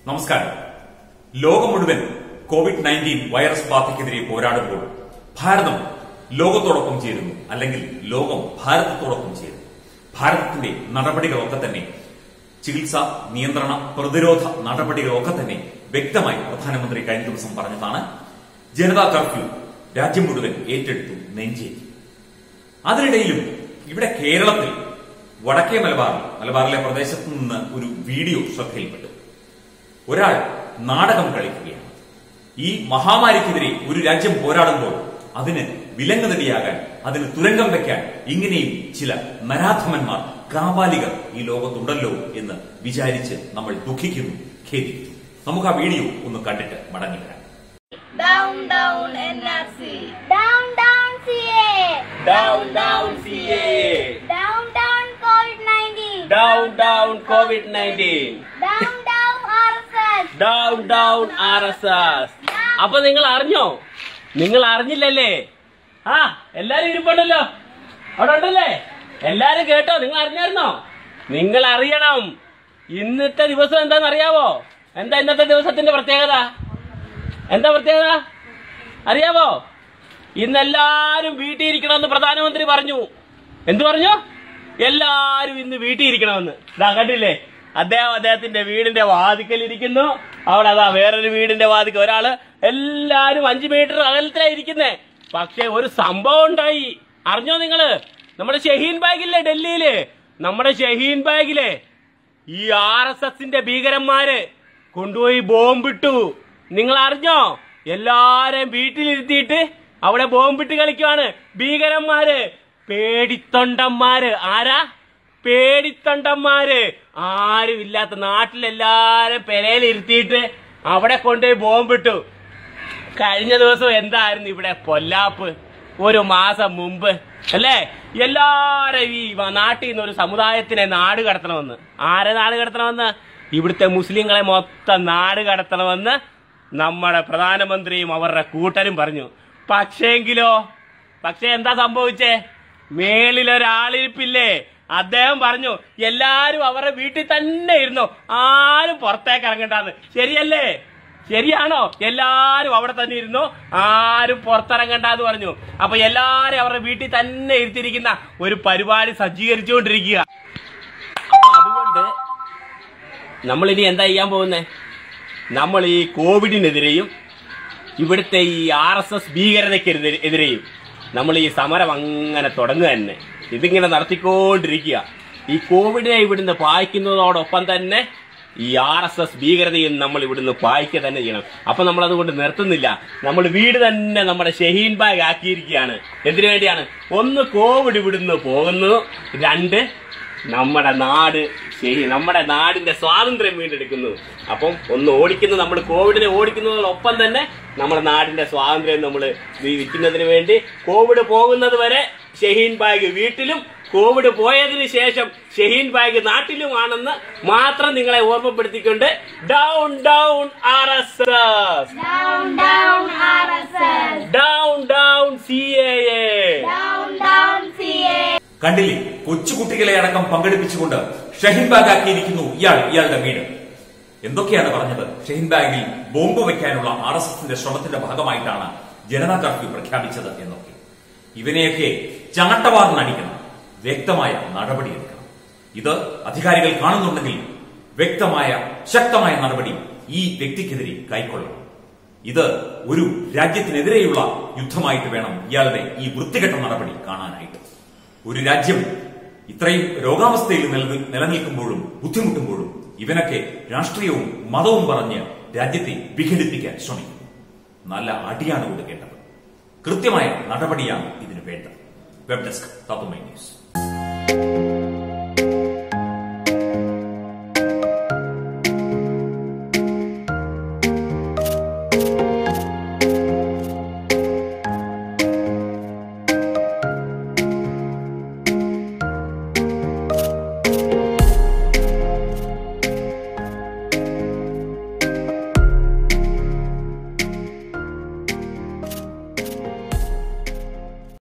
നമസ്കാരം ലോകം മുഴുവൻ കോവിഡ് നയൻറ്റീൻ വൈറസ് ബാധയ്ക്കെതിരെ പോരാടുമ്പോൾ ഭാരതം ലോകത്തോടൊപ്പം ചേരുന്നു അല്ലെങ്കിൽ ലോകം ഭാരതത്തോടൊപ്പം ചേരുന്നു ഭാരതത്തിന്റെ നടപടികളൊക്കെ തന്നെ ചികിത്സ നിയന്ത്രണ പ്രതിരോധ നടപടികളൊക്കെ തന്നെ വ്യക്തമായി പ്രധാനമന്ത്രി കഴിഞ്ഞ ദിവസം പറഞ്ഞതാണ് ജനതാ കർഫ്യൂ രാജ്യം മുഴുവൻ ഏറ്റെടുത്തു നെഞ്ചേറ്റി അതിനിടയിലും ഇവിടെ കേരളത്തിൽ വടക്കേ മലബാറിൽ മലബാറിലെ പ്രദേശത്ത് നിന്ന് ഒരു വീഡിയോ ശ്രദ്ധയിൽപ്പെട്ടു ഒരാൾ നാടകം കളിക്കുകയാണ് ഈ മഹാമാരിക്കെതിരെ ഒരു രാജ്യം പോരാടുമ്പോൾ അതിന് വിലങ്ങുതടിയാകാൻ അതിന് തുരങ്കം വെക്കാൻ ഇങ്ങനെയും ചില നരാധമന്മാർ കാപാലികർ ഈ ലോകത്തുണ്ടല്ലോ എന്ന് വിചാരിച്ച് നമ്മൾ ദുഃഖിക്കുന്നു ഖേദിക്കുന്നു നമുക്ക് ആ വീഡിയോ ഒന്ന് കണ്ടിട്ട് മടങ്ങി വരാം Down, down, NRC. Down, down, CA. Down, down, CA. Down, down, COVID-19. Down, down, COVID-19. Down, down, RSS. Down, down, RSS. അപ്പൊ നിങ്ങൾ അറിഞ്ഞോ നിങ്ങൾ അറിഞ്ഞില്ലല്ലേ ആ എല്ലാരും ഇരിപ്പുണ്ടല്ലോ അവിടെ ഉണ്ടല്ലേ എല്ലാരും കേട്ടോ നിങ്ങൾ അറിഞ്ഞായിരുന്നോ നിങ്ങൾ അറിയണം ഇന്നത്തെ ദിവസം എന്താണെന്ന് അറിയാവോ എന്താ ഇന്നത്തെ ദിവസത്തിന്റെ പ്രത്യേകത എന്താ പ്രത്യേകത അറിയാവോ ഇന്നെല്ലാരും വീട്ടിൽ ഇരിക്കണമെന്ന് പ്രധാനമന്ത്രി പറഞ്ഞു എന്തു പറഞ്ഞു എല്ലാരും ഇന്ന് വീട്ടിൽ ഇരിക്കണമെന്ന് ഇതാ കണ്ടില്ലേ അദ്ദേഹം അദ്ദേഹത്തിന്റെ വീടിന്റെ വാതിക്കൽ ഇരിക്കുന്നു അവിടെ അതാ വേറൊരു വീടിന്റെ വാതിക്കൽ ഒരാള് എല്ലാരും അഞ്ചു മീറ്റർ അകലത്തിലാ ഇരിക്കുന്നേ പക്ഷെ ഒരു സംഭവം ഉണ്ടായി അറിഞ്ഞോ നിങ്ങള് നമ്മുടെ ഷഹീൻ ബാഗില്ലേ ഡൽഹിയില് നമ്മുടെ ഷഹീൻ ബാഗിലെ ഈ ആർ എസ് എസിന്റെ ഭീകരന്മാര് കൊണ്ടുപോയി ബോംബിട്ടു നിങ്ങൾ അറിഞ്ഞോ എല്ലാരെയും വീട്ടിലിരുത്തിയിട്ട് അവിടെ ബോംബിട്ട് കളിക്കുവാണ് ഭീകരന്മാര് പേടിത്തൊണ്ടന്മാര് ആരാ പേടിത്തൊണ്ടന്മാര് ആരും ഇല്ലാത്ത നാട്ടിലെല്ലാരും പെരയിലിരുത്തിയിട്ട് അവിടെ കൊണ്ടുപോയി ബോംബിട്ടു കഴിഞ്ഞ ദിവസം എന്തായിരുന്നു ഇവിടെ പൊല്ലാപ്പ് ഒരു മാസം മുമ്പ് അല്ലേ എല്ലാരും ഈ വ- നാട്ടിൽ നിന്ന് ഒരു സമുദായത്തിനെ നാട് കടത്തണമെന്ന് ആരെ നാട് കടത്തണമെന്ന് ഇവിടുത്തെ മുസ്ലിങ്ങളെ മൊത്തം നാട് കടത്തണമെന്ന് നമ്മുടെ പ്രധാനമന്ത്രിയും അവരുടെ കൂട്ടരും പറഞ്ഞു പക്ഷേങ്കിലോ പക്ഷെ എന്താ സംഭവിച്ചേ മേളിലൊരാളിരിപ്പില്ലേ അദ്ദേഹം പറഞ്ഞു എല്ലാരും അവരുടെ വീട്ടിൽ തന്നെ ഇരുന്നു ആരും പുറത്തേക്ക് ഇറങ്ങണ്ടാന്ന് ശരിയല്ലേ ശരിയാണോ എല്ലാരും അവിടെ തന്നെ ഇരുന്നു ആരും പുറത്തിറങ്ങണ്ടെന്ന് പറഞ്ഞു അപ്പൊ എല്ലാരും അവരുടെ വീട്ടിൽ തന്നെ ഇരുത്തിയിരിക്കുന്ന ഒരു പരിപാടി സജ്ജീകരിച്ചുകൊണ്ടിരിക്കുക അപ്പൊ അതുകൊണ്ട് നമ്മൾ ഇനി എന്താ ചെയ്യാൻ പോകുന്നേ നമ്മൾ ഈ കോവിഡിനെതിരെയും ഇവിടുത്തെ ഈ ആർ എസ് എസ് ഭീകരതയ്ക്കെതിരെയും നമ്മൾ ഈ സമരം അങ്ങനെ തുടങ്ങുക തന്നെ ഇതിങ്ങനെ നടത്തിക്കൊണ്ടിരിക്കുക ഈ കോവിഡിനെ ഇവിടുന്ന് പായിക്കുന്നതോടൊപ്പം തന്നെ ഈ ആർ എസ് എസ് ഭീകരതയും നമ്മൾ ഇവിടുന്ന് പായിക്കുക തന്നെ ചെയ്യണം അപ്പൊ നമ്മൾ അതുകൊണ്ട് നിർത്തുന്നില്ല നമ്മൾ വീട് തന്നെ നമ്മുടെ ഷഹീൻ ബാഗ് ആക്കിയിരിക്കുകയാണ് എന്തിനു വേണ്ടിയാണ് ഒന്ന് കോവിഡ് ഇവിടുന്ന് പോകുന്നു രണ്ട് നമ്മുടെ നാട് ശരി നമ്മുടെ നാടിന്റെ സ്വാതന്ത്ര്യം വീണ്ടെടുക്കുന്നു അപ്പം ഒന്ന് ഓടിക്കുന്നു നമ്മൾ കോവിഡിനെ ഓടിക്കുന്നതോടൊപ്പം തന്നെ നമ്മുടെ നാടിന്റെ സ്വാതന്ത്ര്യം നമ്മൾ വിൽക്കുന്നതിന് വേണ്ടി കോവിഡ് പോകുന്നത് വരെ ഷഹീൻ ബാഗ് വീട്ടിലും കോവിഡ് പോയതിന് ശേഷം ഷഹീൻ ബാഗ് നാട്ടിലുമാണെന്ന് മാത്രം നിങ്ങളെ ഓർമ്മപ്പെടുത്തിക്കൊണ്ട് down down R S S Down, down, RSS. Down down C A Down, down, CA. കണ്ടില്ലേ കൊച്ചുകുട്ടികളെ അടക്കം പങ്കെടുപ്പിച്ചുകൊണ്ട് ഷഹീൻ ബാഗ് ആക്കിയിരിക്കുന്നു ഇയാൾ ഇയാളുടെ വീട് എന്തൊക്കെയാണ് പറഞ്ഞത് ഷഹീൻ ബാഗിൽ ബോംബ് വെക്കാനുള്ള ആർ എസ് എസിന്റെ ശ്രമത്തിന്റെ ഭാഗമായിട്ടാണ് ജനതാ കർഫ്യൂ പ്രഖ്യാപിച്ചത് എന്നൊക്കെ ഇവനെയൊക്കെ ചാട്ടവാറിനടിക്കണം വ്യക്തമായ നടപടിയെടുക്കണം ഇത് അധികാരികൾ കാണുന്നുണ്ടെങ്കിൽ വ്യക്തമായ ശക്തമായ നടപടി ഈ വ്യക്തിക്കെതിരെ കൈക്കൊള്ളണം ഇത് ഒരു രാജ്യത്തിനെതിരെയുള്ള യുദ്ധമായിട്ട് വേണം ഇയാളുടെ ഈ വൃത്തികെട്ട നടപടി കാണാനായിട്ട് ഒരു രാജ്യം ഇത്രയും രോഗാവസ്ഥയിൽ നിലനിൽ- നിലനിൽക്കുമ്പോഴും ബുദ്ധിമുട്ടുമ്പോഴും ഇവനൊക്കെ രാഷ്ട്രീയവും മതവും പറഞ്ഞ് രാജ്യത്തെ വിഘടിപ്പിക്കാൻ ശ്രമിക്കുന്നു നല്ല അടിയാണ് കൊടുക്കേണ്ടത് കൃത്യമായ നടപടിയാണ് ഇതിന് വേണ്ടത് വെബ് ഡെസ്ക് തത്തുമൈ ന്യൂസ്